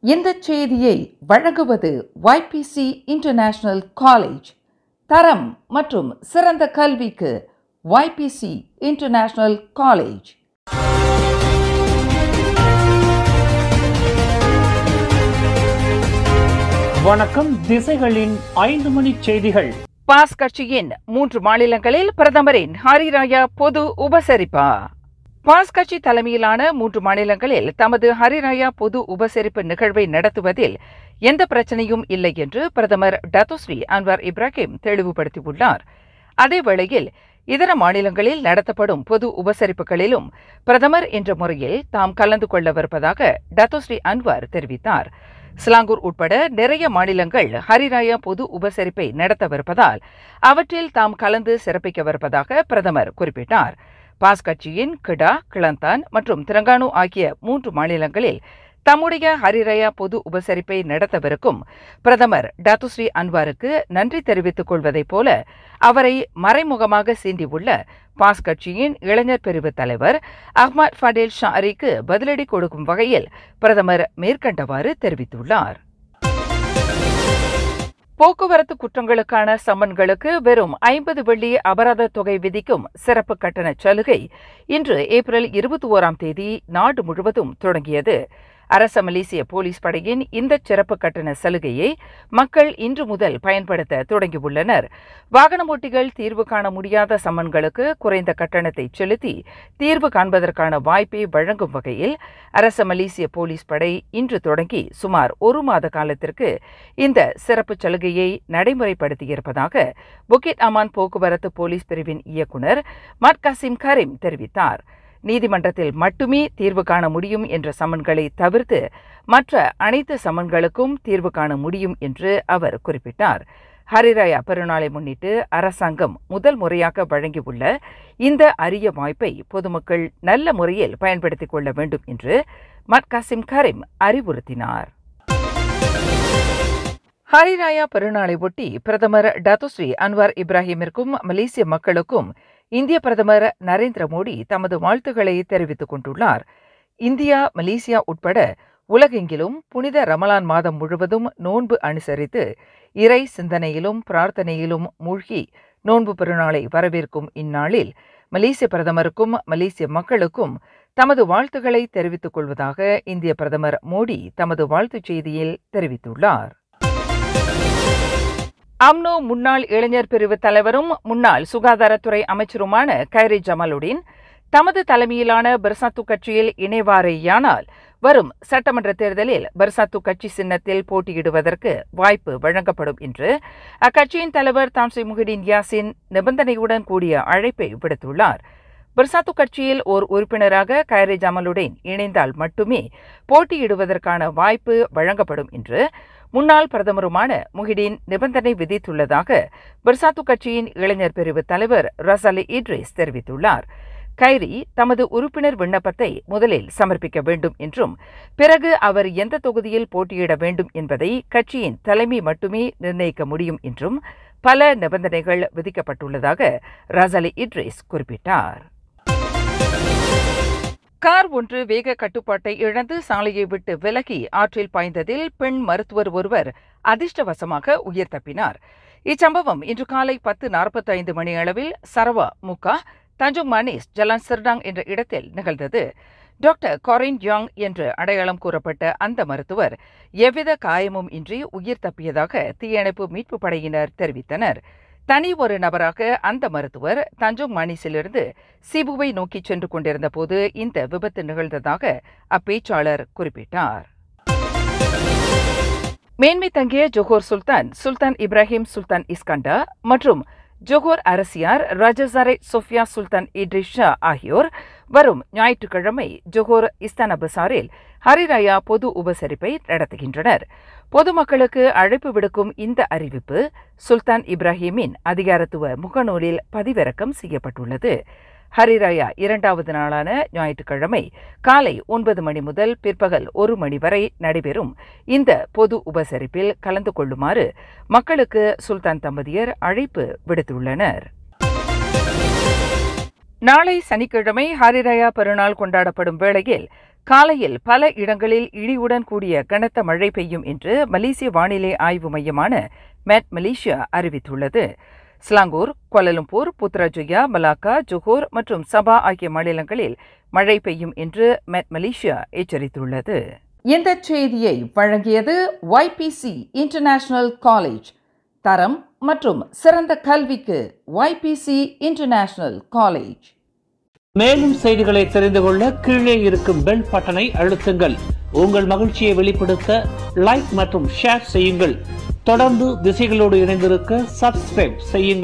இந்த செய்தியை வழங்குவது YPC இன்டர்நேஷனல் காலேஜ் தரம் மற்றும் சிறந்த கல்விக்கு YPC இன்டர்நேஷனல் காலேஜ் வணக்கம் திசைகளின் ஐந்து மணி செய்திகள் பாஸ் கட்சியின் மூன்று மாநிலங்களில் பிரதமரின் ஹரிராயா பொது உபசரிப்பா பாஸ் கட்சி தலைமையிலான மூன்று மாநிலங்களில் தமது ஹரிராயா பொது உபசரிப்பு நிகழ்வை நடத்துவதில் எந்த பிரச்சனையும் இல்லை என்று பிரதமர் டத்தோஸ்ரீ அன்வர் இப்ராஹிம் தெளிவுபடுத்தியுள்ளார் அதேவேளையில் இதர மாநிலங்களில் நடத்தப்படும் பொது உபசரிப்புகளிலும் பிரதமர் என்ற முறையில் தாம் கலந்து கொள்ளவிருப்பதாக டத்தோஸ்ரீ அன்வர் தெரிவித்தார் சிலாங்கூர் உட்பட நிறைய மாநிலங்கள் ஹரிராயா பொது உபசரிப்பை நடத்தவிருப்பதால் அவற்றில் தாம் கலந்து சிறப்பிக்கவிருப்பதாக பிரதமர் குறிப்பிட்டார் பாஸ் கட்சியின் கிடா கிளந்தான் மற்றும் திரங்கானு ஆகிய மூன்று மாநிலங்களில் தம்முடைய ஹரிராயா பொது உபசரிப்பை நடத்தவிருக்கும் பிரதமர் டாத்துஸ்ரீ அன்வாருக்கு நன்றி தெரிவித்துக் கொள்வதைப் போல அவரை மறைமுகமாக சீண்டியுள்ள பாஸ் கட்சியின் இளைஞர் பிரிவு தலைவர் அஹ்மத் ஃபடேல் ஷாரிக்கு பதிலடி கொடுக்கும் வகையில் பிரதமர் மேற்கண்டவாறு தெரிவித்துள்ளார் போக்குவரத்து குற்றங்களுக்கான சம்மன்களுக்கு வெறும் ஐம்பது வெள்ளி அபராத தொகை விதிக்கும் சிறப்பு கட்டண சலுகை இன்று ஏப்ரல் இருபத்தி ஓராம் தேதி நாடு முழுவதும் தொடங்கியது அரச மலேசிய போலீஸ் படையின் இந்த சிறப்பு கட்டண சலுகையை மக்கள் இன்று முதல் பயன்படுத்த தொடங்கியுள்ளனர் வாகன ஓட்டிகள் தீர்வு காண முடியாத சம்மன்களுக்கு குறைந்த கட்டணத்தை செலுத்தி தீர்வு காண்பதற்கான வாய்ப்பை வழங்கும் வகையில் அரச மலேசிய போலீஸ் படை இன்று தொடங்கி சுமார் ஒரு மாத காலத்திற்கு இந்த சிறப்பு சலுகையை நடைமுறைப்படுத்தியிருப்பதாக புக்கிட் அமான் போக்குவரத்து போலீஸ் பிரிவின் இயக்குநர் மட் கசிம் கரீம் தெரிவித்தார் நீதிமன்றத்தில் மட்டுமே தீர்வு காண முடியும் என்ற சமன்களை தவிர்த்து மற்ற அனைத்து சமன்களுக்கும் தீர்வு காண முடியும் என்று அவர் குறிப்பிட்டார் ஹரிராயா பெருநாளை முன்னிட்டு அரசாங்கம் முதல் முறையாக வழங்கியுள்ள இந்த அரிய வாய்ப்பை பொதுமக்கள் நல்ல முறையில் பயன்படுத்திக் கொள்ள வேண்டும் என்று மட் கசிம் கரீம் அறிவுறுத்தினார் ஹரிராயா பெருநாளை ஒட்டி பிரதமர் டத்துஸ்ரீ அன்வார் இப்ராஹிமிற்கும் மலேசிய மக்களுக்கும் இந்திய பிரதமர் நரேந்திர மோடி தமது வாழ்த்துக்களை தெரிவித்துக் கொண்டுள்ளார் இந்தியா மலேசியா உட்பட உலகெங்கிலும் புனித ரமலான் மாதம் முழுவதும் நோன்பு அனுசரித்து இறை சிந்தனையிலும் பிரார்த்தனையிலும் மூழ்கி நோன்பு பெருநாளை வரவேற்கும் இந்நாளில் மலேசிய பிரதமருக்கும் மலேசிய மக்களுக்கும் தமது வாழ்த்துக்களை தெரிவித்துக் கொள்வதாக இந்திய பிரதமர் மோடி தமது வாழ்த்துச் செய்தியில் தெரிவித்துள்ளார் அம்னோ முன்னாள் இளைஞர் பிரிவு தலைவரும் முன்னாள் சுகாதாரத்துறை அமைச்சருமான கைரி ஜமாலுடீன் தமது தலைமையிலான பெர்சாத்து கட்சியில் இணைவாரேயானால் வரும் சட்டமன்ற தேர்தலில் பெர்சாத்து கட்சி சின்னத்தில் போட்டியிடுவதற்கு வாய்ப்பு வழங்கப்படும் என்று அக்கட்சியின் தலைவர் தாம்சி முஹிடின் யாசின் நிபந்தனையுடன் கூடிய அழைப்பை விடுத்துள்ளார் பெர்சாத்து கட்சியில் ஓர் உறுப்பினராக கைரி ஜமாலுடீன் இணைந்தால் மட்டுமே போட்டியிடுவதற்கான வாய்ப்பு வழங்கப்படும் என்று முன்னாள் பிரதமருமான முஹிடின் நிபந்தனை விதித்துள்ளதாக பெர்சாத்து கட்சியின் இளைஞர் பிரிவு தலைவர் ரசலி இட்ரிஸ் தெரிவித்துள்ளார் கைரி தமது உறுப்பினர் விண்ணப்பத்தை முதலில் சமர்ப்பிக்க வேண்டும் என்றும் பிறகு அவர் எந்த தொகுதியில் போட்டியிட வேண்டும் என்பதை கட்சியின் தலைமை மட்டுமே நிர்ணயிக்க முடியும் என்றும் பல நிபந்தனைகள் விதிக்கப்பட்டுள்ளதாக ரசலி இட்ரிஸ் குறிப்பிட்டார் கார் ஒன்று வேக கட்டுப்பாட்டை இழந்து சாலையை விட்டு விலகி ஆற்றில் பாய்ந்ததில் பெண் மருத்துவர் ஒருவர் அதிர்ஷ்டவசமாக உயிர் தப்பினார் இச்சம்பவம் இன்று காலை பத்து நாற்பத்தைந்து மணி அளவில் சரவா முக்கா தஞ்சோங் மனீஸ் ஜலான் சிர்டாங் என்ற இடத்தில் நிகழ்ந்தது டாக்டர் கொரின் யாங் என்று அடையாளம் கூறப்பட்ட அந்த மருத்துவர் எவ்வித காயமும் இன்றி உயிர் தப்பியதாக தீயணைப்பு மீட்பு படையினர் தெரிவித்தனர் தனி ஒரு நபராக அந்த மருத்துவர் தஞ்சோங் மானிஸிலிருந்து சிபுவை நோக்கி சென்று கொண்டிருந்த போது இந்த விபத்து நிகழ்ந்ததாக அப்பேச்சாளர் குறிப்பிட்டார் மேன்மை தங்கிய ஜொஹோர் சுல்தான் சுல்தான் இப்ராஹிம் சுல்தான் இஸ்கண்டா மற்றும் ஜொஹோர் அரசியார் ரஜசரை சோஃபியா சுல்தான் இட்ரிஸ் ஷா ஆகியோர் வரும் ஞாயிற்றுக்கிழமை ஜொஹோர் இஸ்தான பசாரில் ஹரிராயா பொது உபசரிப்பை நடத்துகின்றனர் பொதுமக்களுக்கு அழைப்பு விடுக்கும் இந்த அறிவிப்பு சுல்தான் இப்ராஹிமின் அதிகாரத்துவ முகநூலில் பதிவிறக்கம் செய்யப்பட்டுள்ளது ஹரிராயா இரண்டாவது நாளான ஞாயிற்றுக்கிழமை காலை ஒன்பது மணி முதல் பிற்பகல் ஒரு மணி வரை நடைபெறும் இந்த பொது உபசரிப்பில் கலந்து கொள்ளுமாறு மக்களுக்கு சுல்தான் தம்பதியர் அழைப்பு விடுத்துள்ளனர் நாளை சனிக்கிழமை ஹரிராயா பெருநாள் கொண்டாடப்படும் வேளையில் காலையில் பல இடங்களில் இடியுடன் கூடிய கனத்த மழை பெய்யும் என்று மலேசிய வானிலை ஆய்வு மையமான மெட் மலேசியா அறிவித்துள்ளது Selangor Kuala Lumpur Putrajaya Malacca Johor மற்றும் சபா ஆகிய மாநிலங்களில் மழை பெய்யும் என்று மெட் மலேசியா எச்சரித்துள்ளது இந்த செய்தியை வழங்கியது YPC இன்டர்நேஷனல் காலேஜ் தரம் மற்றும் சிறந்த கல்விக்கு YPC இன்டர்நேஷனல் காலேஜ் மேலும் செய்திகளை தெரிந்து கொள்ள கீழே இருக்கும் பெல் பட்டனை அழுத்துங்கள் உங்கள் மகிழ்ச்சியை வெளிப்படுத்த லைக் மற்றும் ஷேர் செய்யுங்கள் தொடர்ந்து திசைகளோடு இணைந்திருக்க சப்ஸ்கிரைப் செய்யுங்கள்